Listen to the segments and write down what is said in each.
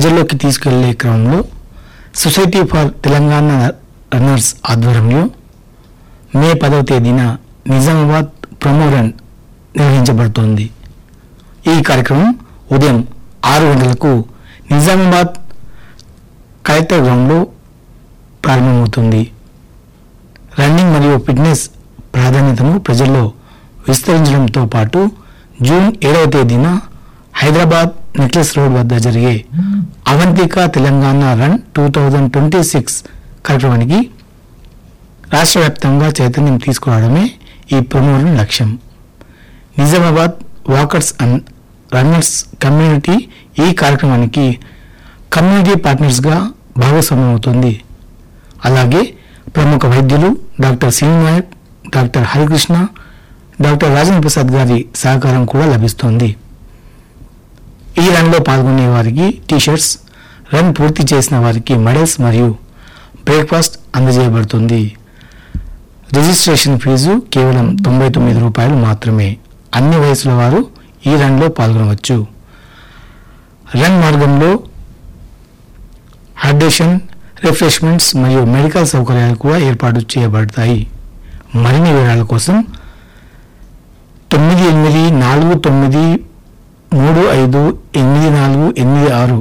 ప్రజల్లోకి తీసుకెళ్లే క్రమంలో సొసైటీ ఫర్ తెలంగాణ రన్నర్స్ ఆధ్వర్యంలో మే పదవ తేదీన నిజామాబాద్ ప్రొమో రన్ నిర్వహించబడుతోంది ఈ కార్యక్రమం ఉదయం ఆరు గంటలకు నిజామాబాద్ కలెక్టర్ గ్రౌండ్లో ప్రారంభమవుతుంది రన్నింగ్ మరియు ఫిట్నెస్ ప్రాధాన్యతను ప్రజల్లో విస్తరించడంతో పాటు జూన్ ఏడవ తేదీన హైదరాబాద్ నెక్లెస్ రోడ్ వద్ద జరిగే Avantika Telangana run two thousand twenty six కార్యక్రమానికి రాష్ట్ర వ్యాప్తంగా చైతన్యం తీసుకురావడమే ఈ ప్రమోషన్ లక్ష్యం Nizamabad walkers and runners community ఈ కార్యక్రమానికి కమ్యూనిటీ పార్ట్నర్స్గా భాగస్వామ్యం అవుతుంది అలాగే ప్రముఖ వైద్యులు డాక్టర్ శ్రీనాయక్ నాయక్ డాక్టర్ హరికృష్ణ డాక్టర్ రాజేంద్ర ప్రసాద్ గారి సహకారం కూడా లభిస్తోంది ఈ రన్లో పాల్గొనే వారికి టీషర్ట్స్ రన్ పూర్తి చేసిన వారికి మెడల్స్ మరియు బ్రేక్ఫాస్ట్ అందజేయబడుతుంది రిజిస్ట్రేషన్ ఫీజు కేవలం తొంభై తొమ్మిది రూపాయలు మాత్రమే అన్ని వయసుల వారు ఈ రన్లో పాల్గొనవచ్చు రన్ మార్గంలో హైడ్రేషన్ రిఫ్రెష్మెంట్స్ మరియు మెడికల్ సౌకర్యాలు కూడా ఏర్పాటు చేయబడతాయి మరిన్ని వివరాల కోసం తొమ్మిది ఎనిమిది నాలుగు తొమ్మిది మూడు ఐదు ఎనిమిది నాలుగు ఎనిమిది ఆరు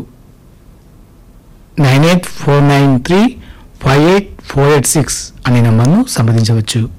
nine eight four nine three five eight four eight six అనే నంబర్ను సంప్రదించవచ్చు